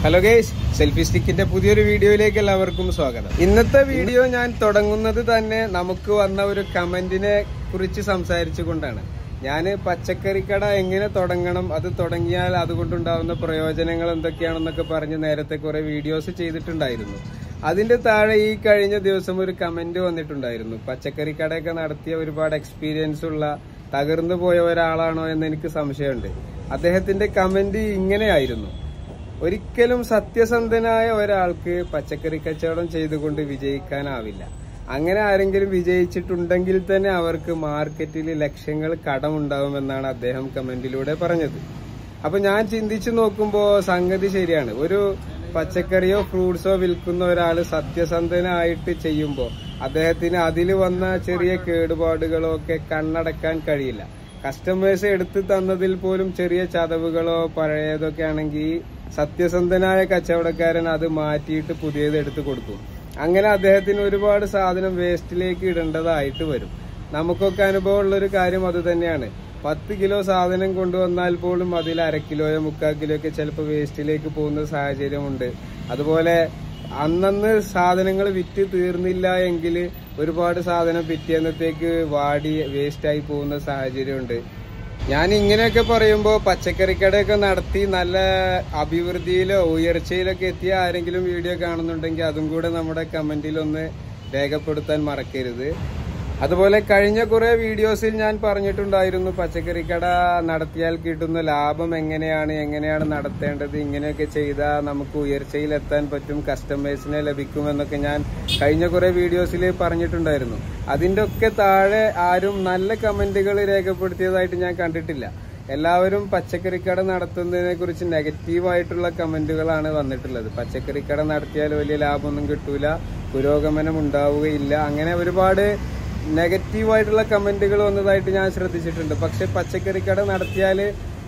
hello guys selfie സ്റ്റിക്കിന്റെ പുതിയൊരു വീഡിയോയിലേക്ക് എല്ലാവർക്കും സ്വാഗതം ഇന്നത്തെ വീഡിയോ ഞാൻ തുടങ്ങുന്നത് തന്നെ നമുക്ക് വന്ന ഒരു കമന്റിനെ കുറിച്ച് സംസാരിച്ചു കൊണ്ടാണ് ഞാൻ പച്ചക്കറിക്കട എങ്ങനെ തുടങ്ങണം അത് തുടങ്ങിയാൽ അതുകൊണ്ടുണ്ടാവുന്ന പ്രയോജനങ്ങൾ എന്തൊക്കെയാണെന്നൊക്കെ പറഞ്ഞ് നേരത്തെ കുറെ വീഡിയോസ് ചെയ്തിട്ടുണ്ടായിരുന്നു അതിന്റെ താഴെ ഈ കഴിഞ്ഞ ദിവസം ഒരു കമന്റ് വന്നിട്ടുണ്ടായിരുന്നു പച്ചക്കറിക്കടയൊക്കെ നടത്തിയ ഒരുപാട് എക്സ്പീരിയൻസ് ഉള്ള തകർന്നു പോയ ഒരാളാണോ എന്ന് എനിക്ക് സംശയമുണ്ട് അദ്ദേഹത്തിന്റെ കമന്റ് ഇങ്ങനെയായിരുന്നു ഒരിക്കലും സത്യസന്ധനായ ഒരാൾക്ക് പച്ചക്കറി കച്ചവടം ചെയ്തുകൊണ്ട് വിജയിക്കാനാവില്ല അങ്ങനെ ആരെങ്കിലും വിജയിച്ചിട്ടുണ്ടെങ്കിൽ തന്നെ അവർക്ക് മാർക്കറ്റിൽ ലക്ഷങ്ങൾ കടമുണ്ടാവുമെന്നാണ് അദ്ദേഹം കമന്റിലൂടെ പറഞ്ഞത് അപ്പൊ ഞാൻ ചിന്തിച്ചു നോക്കുമ്പോ സംഗതി ശരിയാണ് ഒരു പച്ചക്കറിയോ ഫ്രൂട്ട്സോ വിൽക്കുന്ന ഒരാൾ സത്യസന്ധനായിട്ട് ചെയ്യുമ്പോൾ അദ്ദേഹത്തിന് അതിൽ വന്ന ചെറിയ കേടുപാടുകളോ ഒക്കെ കണ്ണടക്കാൻ കഴിയില്ല കസ്റ്റമേഴ്സ് എടുത്തു തന്നതിൽ പോലും ചെറിയ ചതവുകളോ പഴയതൊക്കെ ആണെങ്കിൽ സത്യസന്ധനായ കച്ചവടക്കാരൻ അത് മാറ്റിയിട്ട് പുതിയത് എടുത്തു കൊടുക്കും അങ്ങനെ അദ്ദേഹത്തിന് ഒരുപാട് സാധനം വേസ്റ്റിലേക്ക് ഇടേണ്ടതായിട്ട് വരും നമുക്കൊക്കെ അനുഭവമുള്ള ഒരു കാര്യം അത് തന്നെയാണ് പത്ത് കിലോ സാധനം കൊണ്ടുവന്നാൽ പോലും അതിൽ അര കിലോയോ മുക്കാൽ കിലോ ഒക്കെ ചിലപ്പോൾ വേസ്റ്റിലേക്ക് പോകുന്ന സാഹചര്യമുണ്ട് അതുപോലെ അന്നന്ന് സാധനങ്ങൾ വിറ്റ് തീർന്നില്ല എങ്കിൽ ഒരുപാട് സാധനം പിറ്റേന്നത്തേക്ക് വാടി വേസ്റ്റായി പോകുന്ന സാഹചര്യമുണ്ട് ഞാൻ ഇങ്ങനെയൊക്കെ പറയുമ്പോൾ പച്ചക്കറിക്കടയൊക്കെ നടത്തി നല്ല അഭിവൃദ്ധിയിലോ ഉയർച്ചയിലൊക്കെ എത്തിയ ആരെങ്കിലും വീഡിയോ കാണുന്നുണ്ടെങ്കിൽ അതും കൂടെ നമ്മുടെ കമന്റിൽ ഒന്ന് രേഖപ്പെടുത്താൻ മറക്കരുത് അതുപോലെ കഴിഞ്ഞ കുറെ വീഡിയോസിൽ ഞാൻ പറഞ്ഞിട്ടുണ്ടായിരുന്നു പച്ചക്കറിക്കട നടത്തിയാൽ കിട്ടുന്ന ലാഭം എങ്ങനെയാണ് എങ്ങനെയാണ് നടത്തേണ്ടത് ഇങ്ങനെയൊക്കെ ചെയ്താൽ നമുക്ക് ഉയർച്ചയിലെത്താൻ പറ്റും കസ്റ്റമേഴ്സിനെ ലഭിക്കുമെന്നൊക്കെ ഞാൻ കഴിഞ്ഞ കുറെ വീഡിയോസിൽ പറഞ്ഞിട്ടുണ്ടായിരുന്നു അതിന്റെ ഒക്കെ താഴെ ആരും നല്ല കമന്റുകൾ രേഖപ്പെടുത്തിയതായിട്ട് ഞാൻ കണ്ടിട്ടില്ല എല്ലാവരും പച്ചക്കറിക്കട നടത്തുന്നതിനെ കുറിച്ച് നെഗറ്റീവായിട്ടുള്ള കമന്റുകളാണ് വന്നിട്ടുള്ളത് പച്ചക്കറിക്കട നടത്തിയാൽ വലിയ ലാഭമൊന്നും കിട്ടൂല പുരോഗമനം ഉണ്ടാവുകയില്ല അങ്ങനെ ഒരുപാട് നെഗറ്റീവായിട്ടുള്ള കമന്റുകൾ വന്നതായിട്ട് ഞാൻ ശ്രദ്ധിച്ചിട്ടുണ്ട് പക്ഷെ പച്ചക്കറിക്കട നടത്തിയാൽ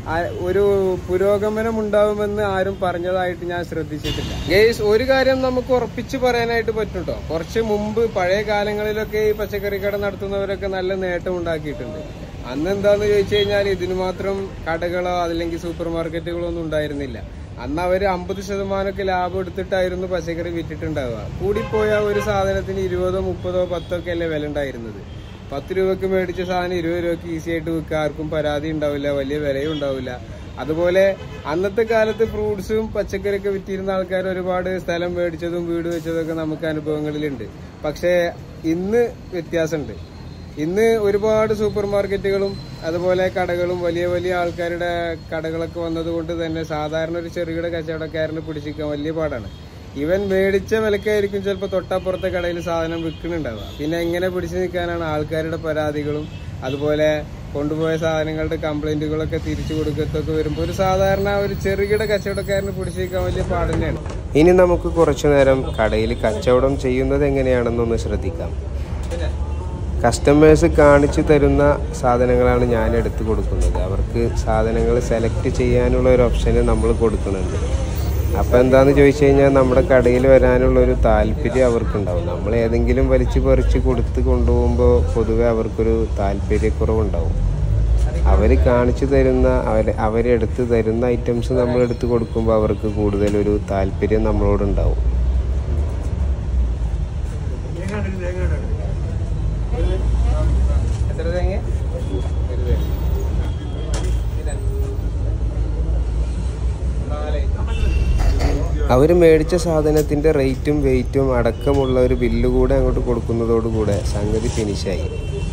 ഒരു പുരോഗമനം ഉണ്ടാവുമെന്ന് ആരും പറഞ്ഞതായിട്ട് ഞാൻ ശ്രദ്ധിച്ചിട്ടില്ല ഗേസ് ഒരു കാര്യം നമുക്ക് ഉറപ്പിച്ച് പറയാനായിട്ട് പറ്റും കേട്ടോ കുറച്ച് മുമ്പ് പഴയ കാലങ്ങളിലൊക്കെ ഈ പച്ചക്കറിക്കട നടത്തുന്നവരൊക്കെ നല്ല നേട്ടം ഉണ്ടാക്കിയിട്ടുണ്ട് അന്ന് എന്താന്ന് ചോദിച്ചു കഴിഞ്ഞാൽ ഇതിനു മാത്രം കടകളോ അല്ലെങ്കിൽ സൂപ്പർ മാർക്കറ്റുകളോ ഒന്നും ഉണ്ടായിരുന്നില്ല അന്ന് അവര് അമ്പത് ശതമാനമൊക്കെ ലാഭം എടുത്തിട്ടായിരുന്നു പച്ചക്കറി വിറ്റിട്ടുണ്ടാവുക കൂടിപ്പോയ ഒരു സാധനത്തിന് ഇരുപതോ മുപ്പതോ പത്തോ ഒക്കെ അല്ലേ വില ഉണ്ടായിരുന്നത് പത്ത് രൂപക്ക് മേടിച്ച സാധനം ഇരുപത് രൂപയ്ക്ക് ഈസി ആയിട്ട് വിൽക്കുക ആർക്കും പരാതി ഉണ്ടാവില്ല വലിയ വിലയും ഉണ്ടാവില്ല അതുപോലെ അന്നത്തെ കാലത്ത് ഫ്രൂട്ട്സും പച്ചക്കറിയൊക്കെ വിറ്റിരുന്ന ആൾക്കാർ ഒരുപാട് സ്ഥലം മേടിച്ചതും വീട് വെച്ചതൊക്കെ നമുക്ക് അനുഭവങ്ങളിലുണ്ട് പക്ഷേ ഇന്ന് വ്യത്യാസമുണ്ട് ഇന്ന് ഒരുപാട് സൂപ്പർ മാർക്കറ്റുകളും അതുപോലെ കടകളും വലിയ വലിയ ആൾക്കാരുടെ കടകളൊക്കെ വന്നതുകൊണ്ട് തന്നെ സാധാരണ ഒരു ചെറുകിട കച്ചവടക്കാരന് പിടിച്ചിരിക്കാൻ വലിയ പാടാണ് ഇവൻ മേടിച്ച വിലക്കായിരിക്കും ചിലപ്പോൾ തൊട്ടപ്പുറത്തെ കടയിൽ സാധനം വിൽക്കുന്നുണ്ടാവുക പിന്നെ എങ്ങനെ പിടിച്ചു നിൽക്കാനാണ് ആൾക്കാരുടെ പരാതികളും അതുപോലെ കൊണ്ടുപോയ സാധനങ്ങളുടെ കംപ്ലൈന്റുകളൊക്കെ തിരിച്ചു കൊടുക്കത്തൊക്കെ വരുമ്പോൾ ഒരു സാധാരണ ഒരു ചെറുകിട കച്ചവടക്കാരന് പിടിച്ചു നിൽക്കാൻ വലിയ പാട് തന്നെയാണ് ഇനി നമുക്ക് കുറച്ചു നേരം കടയിൽ കച്ചവടം ചെയ്യുന്നത് എങ്ങനെയാണെന്നൊന്ന് ശ്രദ്ധിക്കാം കസ്റ്റമേഴ്സ് കാണിച്ചു തരുന്ന സാധനങ്ങളാണ് ഞാൻ എടുത്തു കൊടുക്കുന്നത് അവർക്ക് സാധനങ്ങൾ സെലക്ട് ചെയ്യാനുള്ള ഒരു ഓപ്ഷന് നമ്മൾ കൊടുക്കുന്നുണ്ട് അപ്പോൾ എന്താണെന്ന് ചോദിച്ചു കഴിഞ്ഞാൽ നമ്മുടെ കടയിൽ വരാനുള്ള ഒരു താല്പര്യം അവർക്കുണ്ടാവും നമ്മൾ ഏതെങ്കിലും വലിച്ചു പറിച്ച് കൊടുത്ത് കൊണ്ടുപോകുമ്പോൾ പൊതുവെ അവർക്കൊരു താല്പര്യക്കുറവുണ്ടാവും അവർ കാണിച്ചു തരുന്ന അവർ അവരെടുത്ത് തരുന്ന ഐറ്റംസ് നമ്മൾ എടുത്ത് കൊടുക്കുമ്പോൾ അവർക്ക് കൂടുതലൊരു താല്പര്യം നമ്മളോടുണ്ടാവും എത്ര തേങ്ങ ഒരു തേങ്ങ നാല് അവർ മേടിച്ച സാധനത്തിൻ്റെ റേറ്റും വെയിറ്റും അടക്കമുള്ള ഒരു ബില്ല് കൂടെ അങ്ങോട്ട് കൊടുക്കുന്നതോടുകൂടെ സംഗതി ഫിനിഷായി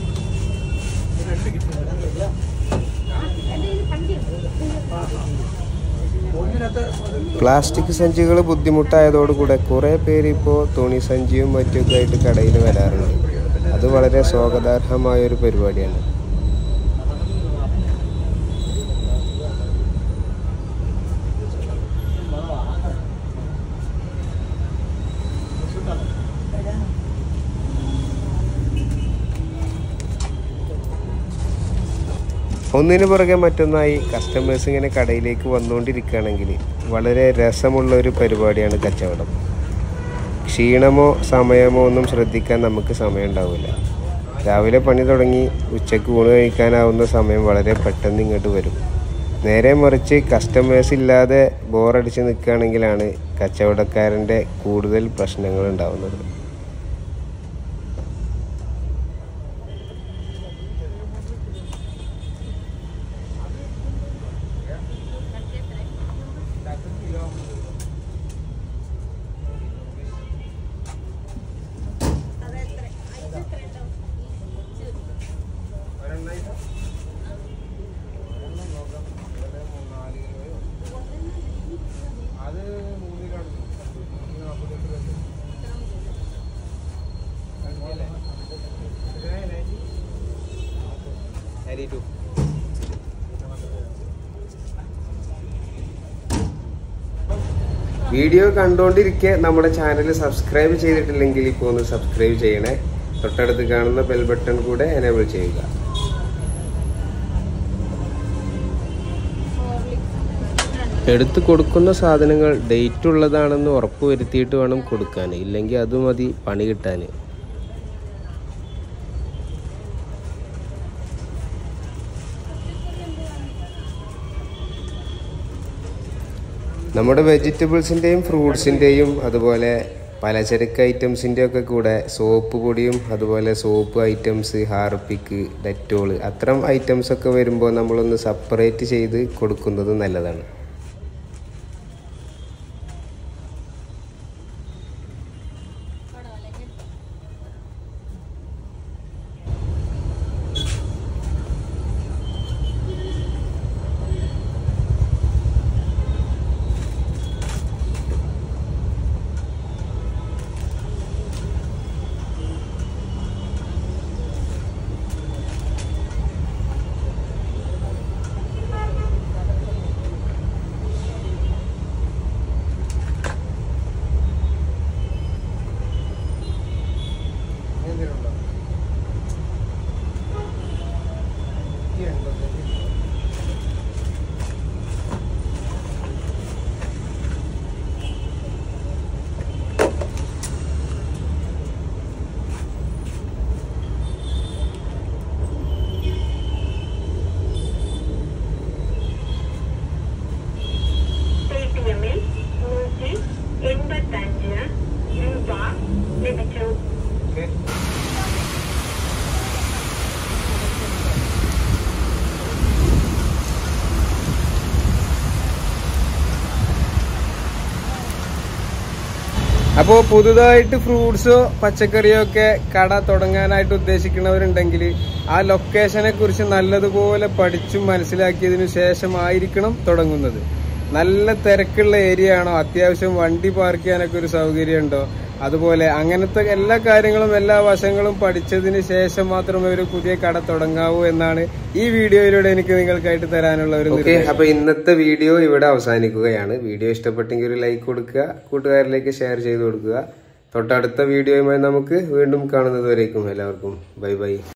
പ്ലാസ്റ്റിക് സഞ്ചികൾ ബുദ്ധിമുട്ടായതോടുകൂടെ കുറേ പേര് ഇപ്പോൾ തുണി സഞ്ചിയും മറ്റൊക്കെ ആയിട്ട് കടയിൽ വരാറുണ്ട് അത് വളരെ സ്വാഗതാർഹമായ ഒരു പരിപാടിയാണ് ഒന്നിനു പുറകെ മറ്റൊന്നായി കസ്റ്റമേഴ്സ് ഇങ്ങനെ കടയിലേക്ക് വന്നുകൊണ്ടിരിക്കുകയാണെങ്കിൽ വളരെ രസമുള്ള ഒരു പരിപാടിയാണ് കച്ചവടം ക്ഷീണമോ സമയമോ ഒന്നും ശ്രദ്ധിക്കാൻ നമുക്ക് സമയം ഉണ്ടാവില്ല രാവിലെ പണി തുടങ്ങി ഉച്ചയ്ക്ക് ഊണ് കഴിക്കാനാവുന്ന സമയം വളരെ പെട്ടെന്ന് ഇങ്ങോട്ട് വരും നേരെ മറിച്ച് കസ്റ്റമേഴ്സ് ഇല്ലാതെ ബോറടിച്ച് നിൽക്കുകയാണെങ്കിലാണ് കച്ചവടക്കാരൻ്റെ കൂടുതൽ പ്രശ്നങ്ങൾ ഉണ്ടാവുന്നത് വീഡിയോ കണ്ടുകൊണ്ടിരിക്കെ നമ്മുടെ ചാനൽ സബ്സ്ക്രൈബ് ചെയ്തിട്ടില്ലെങ്കിൽ ഇപ്പോൾ ഒന്ന് സബ്സ്ക്രൈബ് ചെയ്യണേ തൊട്ടടുത്ത് കാണുന്ന ബെൽ ബട്ടൺ കൂടെ എനേബിൾ ചെയ്യുക എടുത്തു കൊടുക്കുന്ന സാധനങ്ങൾ ഡേറ്റ് ഉള്ളതാണെന്ന് ഉറപ്പ് വരുത്തിയിട്ട് വേണം കൊടുക്കാൻ ഇല്ലെങ്കിൽ അത് മതി പണി കിട്ടാൻ നമ്മുടെ വെജിറ്റബിൾസിൻ്റെയും ഫ്രൂട്ട്സിൻ്റെയും അതുപോലെ പലചരക്ക് ഐറ്റംസിൻ്റെ ഒക്കെ കൂടെ സോപ്പ് പൊടിയും അതുപോലെ സോപ്പ് ഐറ്റംസ് ഹാർപ്പിക്ക് ഡെറ്റോള് അത്തരം ഐറ്റംസ് ഒക്കെ വരുമ്പോൾ നമ്മളൊന്ന് സെപ്പറേറ്റ് ചെയ്ത് കൊടുക്കുന്നത് നല്ലതാണ് പേടിഎമ്മിൽ നൂറ്റി എൺപത്തഞ്ച് രൂപ ലഭിച്ചു അപ്പോൾ പുതുതായിട്ട് ഫ്രൂട്ട്സോ പച്ചക്കറിയോ ഒക്കെ കട തുടങ്ങാനായിട്ട് ഉദ്ദേശിക്കുന്നവരുണ്ടെങ്കിൽ ആ ലൊക്കേഷനെ കുറിച്ച് നല്ലതുപോലെ പഠിച്ചും മനസ്സിലാക്കിയതിനു ശേഷമായിരിക്കണം തുടങ്ങുന്നത് നല്ല തിരക്കുള്ള ഏരിയ ആണോ അത്യാവശ്യം വണ്ടി പാർക്ക് ചെയ്യാനൊക്കെ ഒരു സൗകര്യം ഉണ്ടോ അതുപോലെ അങ്ങനത്തെ എല്ലാ കാര്യങ്ങളും എല്ലാ വശങ്ങളും പഠിച്ചതിന് ശേഷം മാത്രമേ ഒരു പുതിയ കട തുടങ്ങാവൂ എന്നാണ് ഈ വീഡിയോയിലൂടെ എനിക്ക് നിങ്ങൾക്കായിട്ട് തരാനുള്ള ഒരു ഓക്കെ അപ്പൊ ഇന്നത്തെ വീഡിയോ ഇവിടെ അവസാനിക്കുകയാണ് വീഡിയോ ഇഷ്ടപ്പെട്ടെങ്കിൽ ഒരു ലൈക്ക് കൊടുക്കുക കൂട്ടുകാരിലേക്ക് ഷെയർ ചെയ്ത് കൊടുക്കുക തൊട്ടടുത്ത വീഡിയോയുമായി നമുക്ക് വീണ്ടും കാണുന്നത് വരേക്കും എല്ലാവർക്കും ബൈ ബൈ